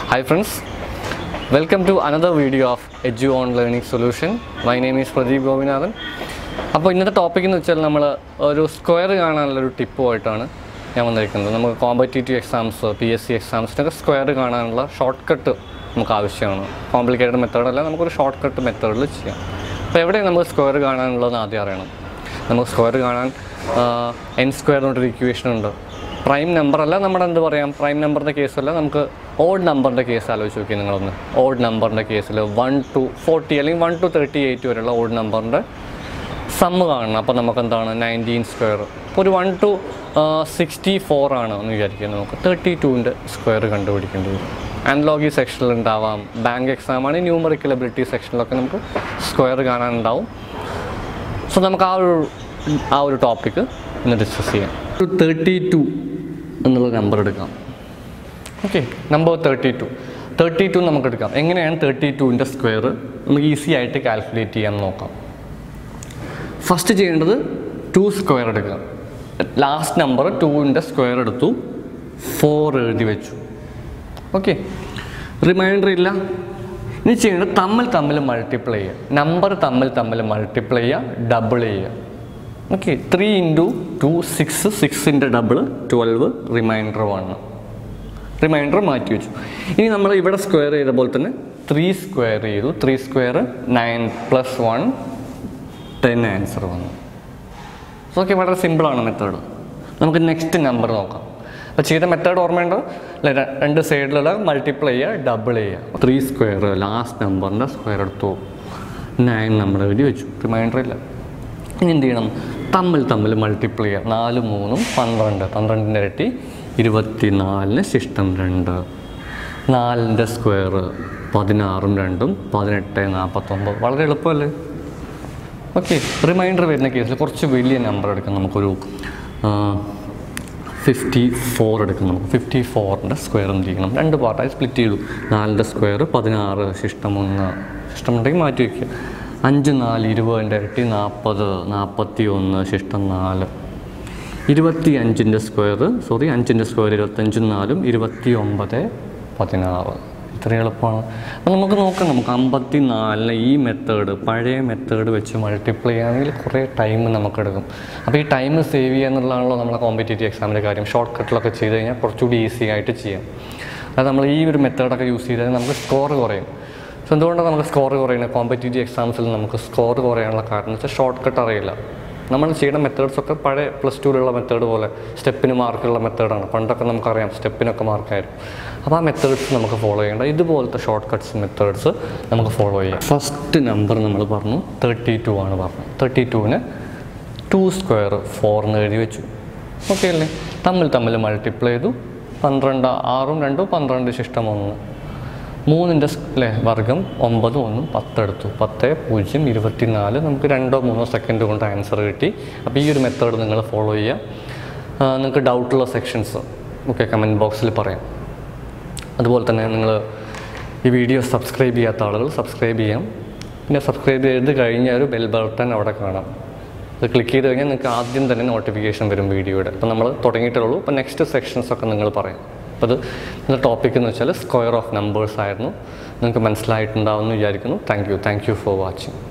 Hi friends, welcome to another video of Edu on Learning Solution. My name is Pradeep Gopinathan അപ്പോൾ ഇന്നത്തെ topic എന്ന് വെച്ചാൽ നമ്മൾ ഒരു സ്ക്വയർ കാണാനുള്ളൊരു ടിപ്പുമായിട്ടാണ് ഞാൻ വന്നിരിക്കുന്നത് നമുക്ക് competitive exams P S C എക്സാംസിനൊക്കെ സ്ക്വയർ കാണാനുള്ള ഷോർട്ട് കട്ട് നമുക്ക് ആവശ്യമാണ് കോംപ്ലിക്കേറ്റഡ് മെത്തേഡല്ല നമുക്കൊരു ഷോർട്ട് കട്ട് മെത്തേഡിൽ ചെയ്യാം അപ്പോൾ എവിടെ നമുക്ക് സ്ക്വയർ കാണാനുള്ളതെന്ന് ആദ്യം അറിയണം നമുക്ക് സ്ക്വയർ കാണാൻ എൻ സ്ക്വയർ എന്നൊരു ഇക്വേഷൻ ഉണ്ട് പ്രൈം നമ്പർ അല്ല നമ്മുടെ എന്ത് പറയാം പ്രൈം നമ്പറിൻ്റെ കേസല്ല നമുക്ക് ഓഡ് നമ്പറിൻ്റെ കേസ് ആലോചിച്ച് നോക്കി നിങ്ങളൊന്ന് ഓഡ് നമ്പറിൻ്റെ കേസിൽ വൺ ടു ഫോർട്ടി അല്ലെങ്കിൽ വൺ ടു തേർട്ടി എയ്റ്റ് വരെയുള്ള ഓഡ് നമ്പറിൻ്റെ സമ്മ് കാണണം അപ്പോൾ നമുക്ക് എന്താണ് നയൻറ്റീൻ സ്ക്വയർ ഇപ്പോൾ ഒരു വൺ ടു സിക്സ്റ്റി ഫോർ ആണ് എന്ന് വിചാരിക്കുക നമുക്ക് തേർട്ടി ടുവിൻ്റെ സ്ക്വയർ കണ്ടുപിടിക്കേണ്ടി വരും അനലോഗി സെക്ഷനിൽ ഉണ്ടാവാം ബാങ്ക് എക്സാം ആണ് ന്യൂമറിക്കൽ എബിലിറ്റി സെക്ഷനിലൊക്കെ നമുക്ക് സ്ക്വയർ കാണാനുണ്ടാവും സോ നമുക്ക് ആ ഒരു ആ ഒരു ടോപ്പിക്ക് ഇന്ന് ഡിസ്കസ് ചെയ്യാം ഒരു തേർട്ടി ടു എന്നുള്ള നമ്പർ എടുക്കാം okay number thirty two thirty two നമുക്ക് എടുക്കാം എങ്ങനെയാണ് തേർട്ടി ടുവിൻ്റെ സ്ക്വയർ നമുക്ക് ഈസി ആയിട്ട് കാൽക്കുലേറ്റ് ചെയ്യാൻ നോക്കാം ഫസ്റ്റ് ചെയ്യേണ്ടത് ടു സ്ക്വയർ എടുക്കുക ലാസ്റ്റ് നമ്പർ ടുവിൻ്റെ സ്ക്വയർ എടുത്തു ഫോർ എഴുതി വെച്ചു ഓക്കെ റിമൈൻഡർ ഇല്ല ഇനി ചെയ്യേണ്ടത് തമ്മിൽ തമ്മിൽ മൾട്ടിപ്ലൈ ചെയ്യുക നമ്പർ തമ്മിൽ തമ്മിൽ മൾട്ടിപ്ലൈ ചെയ്യുക ഡബിൾ ചെയ്യുക okay three into two six സിക്സിൻ്റെ double twelve reminder one reminder മാറ്റി വെച്ചു ഇനി നമ്മൾ ഇവിടെ സ്ക്വയർ ചെയ്ത പോലെ തന്നെ ത്രീ സ്ക്വയർ ചെയ്തു three square nine plus one ten answer വന്നു ഓക്കെ വളരെ സിമ്പിളാണ് മെത്തേഡ് നമുക്ക് നെക്സ്റ്റ് നമ്പർ നോക്കാം അപ്പോൾ ചെയ്ത മെത്തേഡ് ഓർമ്മയുണ്ടോ അല്ലെ ര- രണ്ട് സൈഡിലുള്ള മൾട്ടിപ്ലൈ ചെയ്യുക ഡബിൾ ചെയ്യുക three square last number square എടുത്തു നയൻ നമ്മൾ എഴുതി വെച്ചു റിമൈൻഡർ ഇല്ല ഇനി എന്ത് ചെയ്യണം തമ്മിൽ തമ്മിൽ മൾട്ടിപ്ലൈ ചെയ്യുക നാല് മൂന്നും പന്ത്രണ്ട് പന്ത്രണ്ടിൻ്റെ ഇരട്ടി ഇരുപത്തി നാലിന് ശിഷ്ടം രണ്ട് നാലിൻ്റെ സ്ക്വയർ പതിനാറും രണ്ടും പതിനെട്ട് നാൽപ്പത്തൊമ്പത് വളരെ എളുപ്പമല്ലേ ഓക്കെ റിമൈൻഡർ വരുന്ന കേസിൽ കുറച്ച് വലിയ നമ്പർ എടുക്കാം നമുക്കൊരു ഫിഫ്റ്റി ഫോർ എടുക്കാം നമുക്ക് ഫിഫ്റ്റി ഫോറിൻ്റെ സ്ക്വയർ എന്ത് ചെയ്യണം രണ്ട് പാർട്ടായി സ്പ്ലിറ്റ് ചെയ്തു നാലിൻ്റെ സ്ക്വയർ പതിനാറ് ശിഷ്ടം ഒന്ന് ശിഷ്ടം ഉണ്ടെങ്കിൽ മാറ്റി വയ്ക്കുക അഞ്ച് നാല് ഇരുപതിൻ്റെ ഇരട്ടി നാൽപ്പത് നാൽപ്പത്തി ഒന്ന് ശിഷ്ടം നാല് ഇരുപത്തി അഞ്ചിൻ്റെ സ്ക്വയർ സോറി അഞ്ചിൻ്റെ സ്ക്വയർ ഇരുപത്തഞ്ചും നാലും ഇരുപത്തി ഒമ്പത് പതിനാറ് ഇത്ര എളുപ്പമാണ് അപ്പോൾ നമുക്ക് നോക്കാം നമുക്ക് അമ്പത്തി നാലിന് ഈ മെത്തേഡ് പഴയ മെത്തേഡ് വെച്ച് മൾട്ടിപ്ലൈ ചെയ്യുകയാണെങ്കിൽ കുറേ ടൈം നമുക്കെടുക്കും അപ്പോൾ ഈ ടൈം സേവ് ചെയ്യുക എന്നുള്ളതാണല്ലോ നമ്മളെ കോമ്പറ്റേറ്റീവ് എക്സാമിൻ്റെ കാര്യം ഷോർട്ട് കട്ടിലൊക്കെ ചെയ്ത് കഴിഞ്ഞാൽ കുറച്ചുകൂടി ഈസി ആയിട്ട് ചെയ്യാം അത് നമ്മൾ ഈ ഒരു മെത്തേഡൊക്കെ യൂസ് ചെയ്താൽ നമുക്ക് സ്കോർ കുറയും സോ എന്തുകൊണ്ടാണ് നമുക്ക് സ്കോർ കുറയുന്നത് കോമ്പറ്റേറ്റീവ് എക്സാംസിൽ നമുക്ക് സ്കോർ കുറയാനുള്ള കാരണം വെച്ചാൽ ഷോർട്ട് കട്ട് അറിയില്ല നമ്മൾ ചെയ്യുന്ന മെത്തേഡ്സ് ഒക്കെ പഴയ പ്ലസ് ടുവിലുള്ള മെത്തേഡ് പോലെ സ്റ്റെപ്പിന് മാർക്കുള്ള മെത്തേഡാണ് പണ്ടൊക്കെ നമുക്കറിയാം സ്റ്റെപ്പിനൊക്കെ മാർക്കായിരുന്നു അപ്പോൾ ആ മെത്തേഡ്സ് നമുക്ക് ഫോളോ ചെയ്യേണ്ട ഇതുപോലത്തെ ഷോർട്ട് കട്ട്സ് മെത്തേഡ്സ് നമുക്ക് ഫോളോ ചെയ്യാം ഫസ്റ്റ് നമ്പർ നമ്മൾ പറഞ്ഞു തേർട്ടി ടു ആണ് പറഞ്ഞത് തേർട്ടി ടുവിന് ടു സ്ക്വയർ ഫോർന്ന് എഴുതി വെച്ചു ഓക്കെ അല്ലേ തമ്മിൽ തമ്മിൽ മൾട്ടിപ്ലൈ ചെയ്തു പന്ത്രണ്ട് ആറും രണ്ടും പന്ത്രണ്ട് ശിഷ്ടം ഒന്ന് മൂന്നിൻ്റെ അല്ലേ വർഗം ഒമ്പതും ഒന്നും പത്തെടുത്തു പത്ത് പൂജ്യം ഇരുപത്തിനാല് നമുക്ക് രണ്ടോ മൂന്നോ സെക്കൻഡ് കൊണ്ട് ആൻസർ കിട്ടി അപ്പോൾ ഈ ഒരു മെത്തേഡ് നിങ്ങൾ ഫോളോ ചെയ്യുക ആ, നിങ്ങൾക്ക് ഡൗട്ടുള്ള സെക്ഷൻസ് ഒക്കെ കമൻറ്റ് ബോക്സിൽ പറയാം അതുപോലെ തന്നെ നിങ്ങൾ ഈ വീഡിയോ സബ്സ്ക്രൈബ് ചെയ്യാത്ത ആളുകൾ സബ്സ്ക്രൈബ് ചെയ്യാം പിന്നെ സബ്സ്ക്രൈബ് ചെയ്ത് കഴിഞ്ഞാൽ ഒരു ബെൽ ബട്ടൺ അവിടെ കാണാം അത് ക്ലിക്ക് ചെയ്ത് കഴിഞ്ഞാൽ നിങ്ങൾക്ക് ആദ്യം തന്നെ നോട്ടിഫിക്കേഷൻ വരും വീഡിയോയുടെ അപ്പോൾ നമ്മൾ തുടങ്ങിയിട്ടേ ഉള്ളൂ അപ്പോൾ നെക്സ്റ്റ് സെക്ഷൻസ് ഒക്കെ നിങ്ങൾ പറയാം അപ്പോൾ അത് ഇന്നത്തെ ടോപ്പിക് എന്ന് വെച്ചാൽ സ്ക്വയർ ഓഫ് നമ്പേഴ്സ് ആയിരുന്നു നിങ്ങൾക്ക് മനസ്സിലായിട്ടുണ്ടാവുമെന്ന് വിചാരിക്കുന്നു thank you thank you for watching